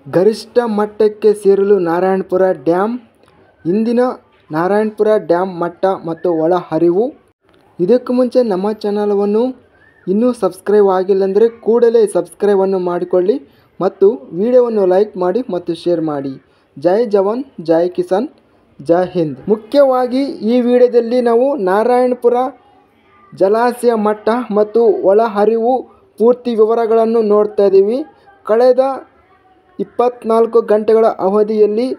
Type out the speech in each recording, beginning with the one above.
ಗರಿಷ್ಠ ಮಟ್ಟಕ್ಕೆ ಸೇರಲು ನಾರಾಯಣಪುರ ಡ್ಯಾಮ್ ಇಂದಿನ ನಾರಾಯಣಪುರ ಡ್ಯಾಮ್ ಮಟ್ಟ ಮತ್ತು ಒಳಹರಿವು ಇದಕ್ಕೂ ಮುಂಚೆ ನಮ್ಮ ಚಾನಲವನ್ನು ಇನ್ನೂ ಸಬ್ಸ್ಕ್ರೈಬ್ ಆಗಿಲ್ಲಂದರೆ ಕೂಡಲೇ ಸಬ್ಸ್ಕ್ರೈಬನ್ನು ಮಾಡಿಕೊಳ್ಳಿ ಮತ್ತು ವಿಡಿಯೋವನ್ನು ಲೈಕ್ ಮಾಡಿ ಮತ್ತು ಶೇರ್ ಮಾಡಿ ಜೈ ಜವಾನ್ ಜೈ ಕಿಸಾನ್ ಜೈ ಹಿಂದ್ ಮುಖ್ಯವಾಗಿ ಈ ವಿಡಿಯೋದಲ್ಲಿ ನಾವು ನಾರಾಯಣಪುರ ಜಲಾಶಯ ಮಟ್ಟ ಮತ್ತು ಒಳಹರಿವು ಪೂರ್ತಿ ವಿವರಗಳನ್ನು ನೋಡ್ತಾ ಇದ್ದೀವಿ ಕಳೆದ ಇಪ್ಪತ್ನಾಲ್ಕು ಗಂಟೆಗಳ ಅವಧಿಯಲ್ಲಿ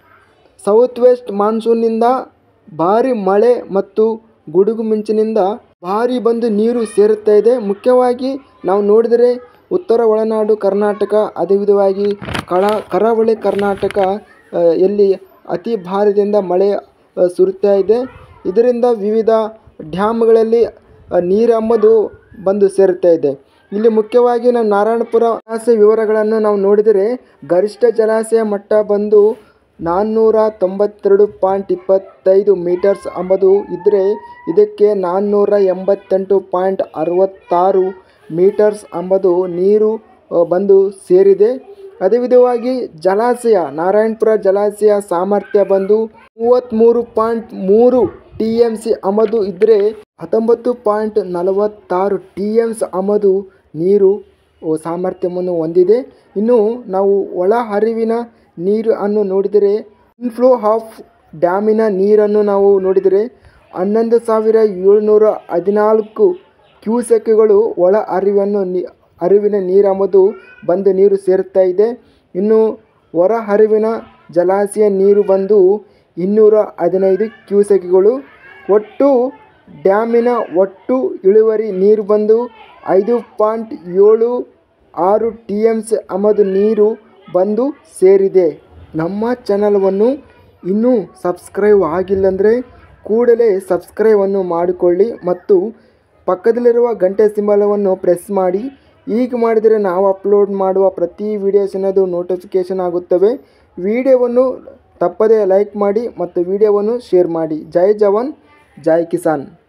ಸೌತ್ ವೆಸ್ಟ್ ಮಾನ್ಸೂನ್ನಿಂದ ಭಾರಿ ಮಳೆ ಮತ್ತು ಗುಡುಗು ಮಿಂಚಿನಿಂದ ಭಾರಿ ಬಂದು ನೀರು ಸೇರುತ್ತಾ ಇದೆ ಮುಖ್ಯವಾಗಿ ನಾವು ನೋಡಿದರೆ ಉತ್ತರ ಒಳನಾಡು ಕರ್ನಾಟಕ ಅದೇ ವಿಧವಾಗಿ ಕಳ ಕರಾವಳಿ ಕರ್ನಾಟಕ ಆ, ಎಲ್ಲಿ ಅತಿ ಭಾರದಿಂದ ಮಳೆ ಆ, ಸುರಿತಾ ಇದೆ ಇದರಿಂದ ವಿವಿಧ ಡ್ಯಾಮ್ಗಳಲ್ಲಿ ಆ, ನೀರು ಎಂಬುದು ಬಂದು ಸೇರುತ್ತಾ ಇದೆ ಇಲ್ಲಿ ಮುಖ್ಯವಾಗಿ ನಾವು ನಾರಾಯಣಪುರ ಜಲಾಶಯ ವಿವರಗಳನ್ನು ನಾವು ನೋಡಿದರೆ ಗರಿಷ್ಠ ಜಲಾಶಯ ಮಟ್ಟ ಬಂದು ನಾನ್ನೂರ ತೊಂಬತ್ತೆರಡು ಪಾಯಿಂಟ್ ಇಪ್ಪತ್ತೈದು ಮೀಟರ್ಸ್ ಎಂಬುದು ಇದ್ದರೆ ಇದಕ್ಕೆ ನಾನ್ನೂರ ಎಂಬತ್ತೆಂಟು ಪಾಯಿಂಟ್ ಅರವತ್ತಾರು ಮೀಟರ್ಸ್ ಎಂಬುದು ನೀರು ಆ, ಬಂದು ಸೇರಿದೆ ಅದೇ ವಿಧವಾಗಿ ಜಲಾಶಯ ನಾರಾಯಣಪುರ ಜಲಾಶಯ ಸಾಮರ್ಥ್ಯ ಬಂದು ಮೂವತ್ತ್ಮೂರು ಪಾಯಿಂಟ್ ಮೂರು ಟಿ ಎಮ್ ಸಿ ಆಮದು ಇದ್ದರೆ ಹತ್ತೊಂಬತ್ತು ಪಾಯಿಂಟ್ ನಲವತ್ತಾರು ಟಿ ಎಮ್ಸ್ ಆಮದು ನೀರು ಓ, ಸಾಮರ್ಥ್ಯವನ್ನು ಹೊಂದಿದೆ ಇನ್ನು ನಾವು ಒಳಹರಿವಿನ ನೀರು ಅನ್ನು ನೋಡಿದರೆ ಇನ್ಫ್ಲೋ ಆಫ್ ಡ್ಯಾಮಿನ ನೀರನ್ನು ನಾವು ನೋಡಿದರೆ ಹನ್ನೊಂದು ಸಾವಿರ ಏಳ್ನೂರ ಹದಿನಾಲ್ಕು ಕ್ಯೂಸೆಕ್ಗಳು ಒಳ ಹರಿವನ್ನು ನೀ ಹರಿವಿನ ನೀರೆಂಬುದು ಬಂದು ನೀರು ಸೇರುತ್ತಾ ಇದೆ ಇನ್ನು ಹೊರ ಹರಿವಿನ ಜಲಾಶಯ ನೀರು ಬಂದು ಇನ್ನೂರ ಹದಿನೈದು ಕ್ಯೂಸೆಕ್ಗಳು ಒಟ್ಟು ಡ್ಯಾಮಿನ ಒಟ್ಟು ಇಳುವರಿ ನೀರು ಬಂದು ಐದು ಪಾಯಿಂಟ್ ಏಳು ಆರು ಟಿ ಎಮ್ಸ್ ಆಮದು ನೀರು ಬಂದು ಸೇರಿದೆ ನಮ್ಮ ಚಾನಲವನ್ನು ಇನ್ನೂ ಸಬ್ಸ್ಕ್ರೈಬ್ ಆಗಿಲ್ಲಂದರೆ ಕೂಡಲೇ ಸಬ್ಸ್ಕ್ರೈಬನ್ನು ಮಾಡಿಕೊಳ್ಳಿ ಮತ್ತು ಪಕ್ಕದಲ್ಲಿರುವ ಗಂಟೆ ಸಿಂಬಲವನ್ನು ಪ್ರೆಸ್ ಮಾಡಿ ಈಗ ಮಾಡಿದರೆ ನಾವು ಅಪ್ಲೋಡ್ ಮಾಡುವ ಪ್ರತಿ ವಿಡಿಯೋಸ್ ಅನ್ನೋದು ನೋಟಿಫಿಕೇಷನ್ ಆಗುತ್ತವೆ ವಿಡಿಯೋವನ್ನು ತಪ್ಪದೇ ಲೈಕ್ ಮಾಡಿ ಮತ್ತು ವಿಡಿಯೋವನ್ನು ಶೇರ್ ಮಾಡಿ ಜೈ ಜವಾನ್ ಜೈ ಕಿಸಾನ್